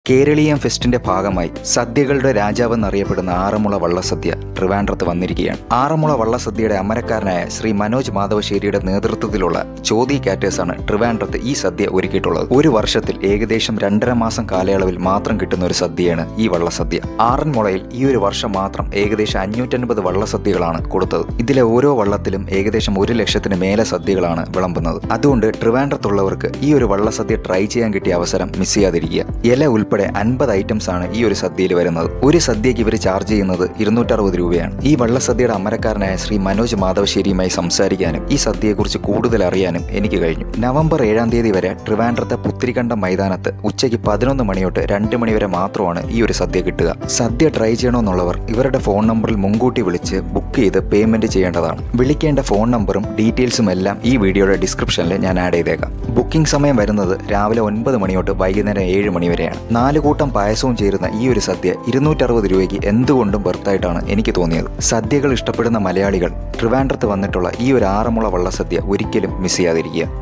കേരളീയം ഫെസ്റ്റിന്റെ ഭാഗമായി സദ്യകളുടെ രാജാവെന്നറിയപ്പെടുന്ന ആറന്മുള വള്ളസദ്യ ട്രിവാൻഡ്രത്ത് വന്നിരിക്കുകയാണ് ആറന്മുള വള്ളസദ്യയുടെ അമരക്കാരനായ ശ്രീ മനോജ് മാധവശ്ശേരിയുടെ നേതൃത്വത്തിലുള്ള ചോതി കാറ്റേഴ്സാണ് ട്രിവാൻഡ്രത്ത് ഈ സദ്യ ഒരുക്കിയിട്ടുള്ളത് ഒരു വർഷത്തിൽ ഏകദേശം രണ്ടര മാസം കാലയളവിൽ മാത്രം കിട്ടുന്ന ഒരു സദ്യയാണ് ഈ വള്ളസദ്യ ആറന്മുളയിൽ ഈ ഒരു വർഷം മാത്രം ഏകദേശം അഞ്ഞൂറ്റൻപത് വള്ളസദ്യകളാണ് കൊടുത്തത് ഇതിലെ ഓരോ വള്ളത്തിലും ഏകദേശം ഒരു ലക്ഷത്തിന് മേലെ സദ്യകളാണ് വിളമ്പുന്നത് അതുകൊണ്ട് ട്രിവാൻഡ്രത്തുള്ളവർക്ക് ഈ ഒരു വള്ളസദ്യ ട്രൈ ചെയ്യാൻ കിട്ടിയ അവസരം മിസ് ചെയ്യാതിരിക്കുക ഇല ഉൾപ്പെടെ അൻപത് ഐറ്റംസ് ആണ് ഈ ഒരു സദ്യയിൽ വരുന്നത് ഒരു സദ്യക്ക് ഇവർ ചാർജ് ചെയ്യുന്നത് ഇരുന്നൂറ്ററുപത് രൂപയാണ് ഈ വള്ളസദ്യയുടെ അമരക്കാരനായ ശ്രീ മനോജ് മാധവശ്ശേരിയുമായി സംസാരിക്കാനും ഈ സദ്യയെക്കുറിച്ച് കൂടുതൽ അറിയാനും എനിക്ക് കഴിഞ്ഞു നവംബർ ഏഴാം തീയതി വരെ ട്രിവാൻഡ്രത്തെ പുത്തിരിക്കണ്ടം മൈതാനത്ത് ഉച്ചയ്ക്ക് പതിനൊന്ന് മണി തൊട്ട് രണ്ട് മണി വരെ മാത്രമാണ് ഈ ഒരു സദ്യ കിട്ടുക സദ്യ ട്രൈ ചെയ്യണമെന്നുള്ളവർ ഇവരുടെ ഫോൺ നമ്പറിൽ മുൻകൂട്ടി വിളിച്ച് ബുക്ക് ചെയ്ത് പേയ്മെന്റ് ചെയ്യേണ്ടതാണ് വിളിക്കേണ്ട ഫോൺ നമ്പറും ഡീറ്റെയിൽസും എല്ലാം ഈ വീഡിയോയുടെ ഡിസ്ക്രിപ്ഷനിൽ ഞാൻ ആഡ് ചെയ്തേക്കാം ബുക്കിംഗ് സമയം വരുന്നത് രാവിലെ ഒൻപത് മണി തൊട്ട് വൈകുന്നേരം ഏഴ് മണി വരെയാണ് നാല് കൂട്ടം പായസവും ചേരുന്ന ഈ ഒരു സദ്യ ഇരുന്നൂറ്ററുപത് രൂപയ്ക്ക് എന്തുകൊണ്ടും ബർത്തായിട്ടാണ് എനിക്ക് തോന്നിയത് സദ്യകൾ ഇഷ്ടപ്പെടുന്ന മലയാളികൾ ട്രിവാൻഡ്രത്ത് വന്നിട്ടുള്ള ഈ ഒരു ആറന്മുള വള്ളസദ്യ ഒരിക്കലും മിസ് ചെയ്യാതിരിക്കുക